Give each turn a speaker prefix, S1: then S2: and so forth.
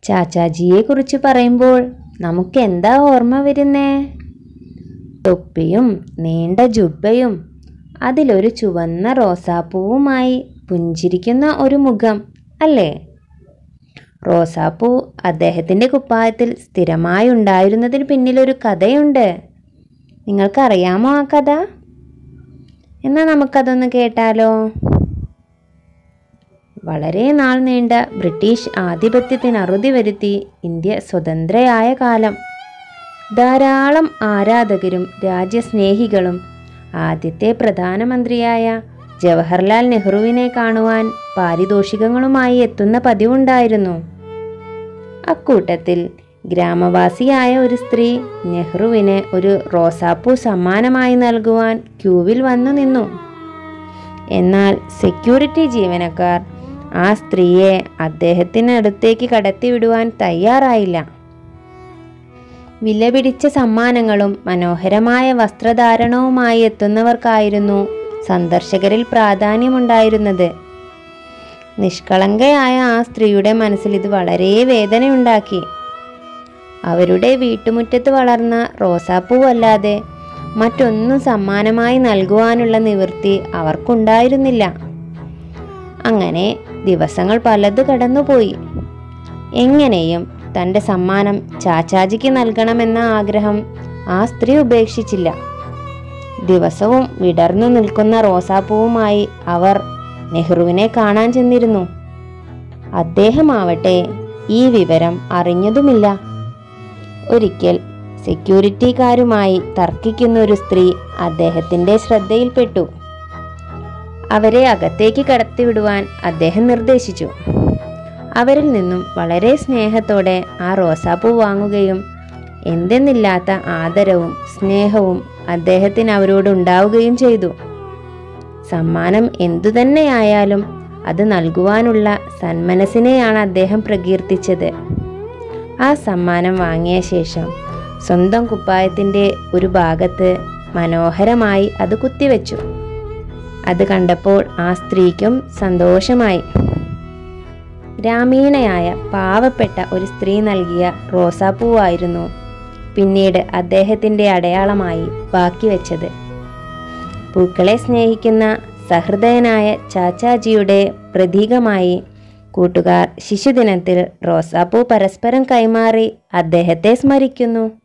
S1: ചാച്ചാജിയെ കുറിച്ച് പറയുമ്പോൾ നമുക്ക് എന്താ ഓർമ്മ വരുന്നേ തൊപ്പിയും നീണ്ട ജുബയും അതിലൊരു ചുവന്ന റോസാപ്പൂവുമായി പുഞ്ചിരിക്കുന്ന ഒരു മുഖം അല്ലേ റോസാപ്പൂ അദ്ദേഹത്തിൻ്റെ കുപ്പായത്തിൽ സ്ഥിരമായി ഉണ്ടായിരുന്നതിന് പിന്നിലൊരു കഥയുണ്ട് നിങ്ങൾക്കറിയാമോ ആ കഥ എന്നാൽ നമുക്കതൊന്ന് കേട്ടാലോ വളരെ നാൾ നീണ്ട ബ്രിട്ടീഷ് ആധിപത്യത്തിന് അറുതി വരുത്തി ഇന്ത്യ സ്വതന്ത്രയായ കാലം ധാരാളം ആരാധകരും രാജ്യസ്നേഹികളും ആദ്യത്തെ പ്രധാനമന്ത്രിയായ ജവഹർലാൽ നെഹ്റുവിനെ കാണുവാൻ പാരിതോഷികങ്ങളുമായി എത്തുന്ന പതിവുണ്ടായിരുന്നു അക്കൂട്ടത്തിൽ ഗ്രാമവാസിയായ ഒരു സ്ത്രീ നെഹ്റുവിന് ഒരു റോസാപ്പൂ സമ്മാനമായി നൽകുവാൻ ക്യൂവിൽ വന്നു നിന്നു എന്നാൽ സെക്യൂരിറ്റി ജീവനക്കാർ ആ സ്ത്രീയെ അദ്ദേഹത്തിനടുത്തേക്ക് കടത്തിവിടുവാൻ തയ്യാറായില്ല വിലപിടിച്ച സമ്മാനങ്ങളും മനോഹരമായ വസ്ത്രധാരണവുമായി എത്തുന്നവർക്കായിരുന്നു സന്ദർശകരിൽ പ്രാധാന്യമുണ്ടായിരുന്നത് നിഷ്കളങ്കയായ ആ സ്ത്രീയുടെ മനസ്സിൽ ഇത് വളരെ വേദനയുണ്ടാക്കി അവരുടെ വീട്ടുമുറ്റത്ത് വളർന്ന റോസാപ്പൂവല്ലാതെ മറ്റൊന്നും സമ്മാനമായി നൽകുവാനുള്ള നിവൃത്തി അവർക്കുണ്ടായിരുന്നില്ല അങ്ങനെ ദിവസങ്ങൾ പലത് കടന്നുപോയി എങ്ങനെയും തൻ്റെ സമ്മാനം ചാച്ചാജിക്ക് നൽകണമെന്ന ആഗ്രഹം ആ സ്ത്രീ ഉപേക്ഷിച്ചില്ല ദിവസവും വിടർന്നു നിൽക്കുന്ന റോസാപ്പൂവുമായി അവർ നെഹ്റുവിനെ കാണാൻ ചെന്നിരുന്നു അദ്ദേഹമാവട്ടെ ഈ വിവരം അറിഞ്ഞതുമില്ല ഒരിക്കൽ സെക്യൂരിറ്റിക്കാരുമായി തർക്കിക്കുന്ന ഒരു സ്ത്രീ അദ്ദേഹത്തിൻ്റെ ശ്രദ്ധയിൽപ്പെട്ടു അവരെ അകത്തേക്ക് കടത്തിവിടുവാൻ അദ്ദേഹം നിർദ്ദേശിച്ചു അവരിൽ നിന്നും വളരെ സ്നേഹത്തോടെ ആ റോസാപ്പൂ വാങ്ങുകയും എന്തെന്നില്ലാത്ത ആദരവും സ്നേഹവും അദ്ദേഹത്തിന് അവരോട് ഉണ്ടാവുകയും ചെയ്തു സമ്മാനം എന്തുതന്നെയായാലും അത് നൽകുവാനുള്ള സന്മനസ്സിനെയാണ് അദ്ദേഹം പ്രകീർത്തിച്ചത് ആ സമ്മാനം വാങ്ങിയ ശേഷം സ്വന്തം കുപ്പായത്തിൻ്റെ ഒരു ഭാഗത്ത് മനോഹരമായി അത് കുത്തിവെച്ചു അത് കണ്ടപ്പോൾ ആ സ്ത്രീക്കും സന്തോഷമായി ഗ്രാമീണയായ പാവപ്പെട്ട ഒരു സ്ത്രീ നൽകിയ റോസാപ്പൂവായിരുന്നു പിന്നീട് അദ്ദേഹത്തിൻ്റെ അടയാളമായി ബാക്കി വെച്ചത് പൂക്കളെ സ്നേഹിക്കുന്ന സഹൃദയനായ ചാച്ചാജിയുടെ പ്രതീകമായി കൂട്ടുകാർ ശിശുദിനത്തിൽ റോസാപ്പൂ പരസ്പരം കൈമാറി അദ്ദേഹത്തെ സ്മരിക്കുന്നു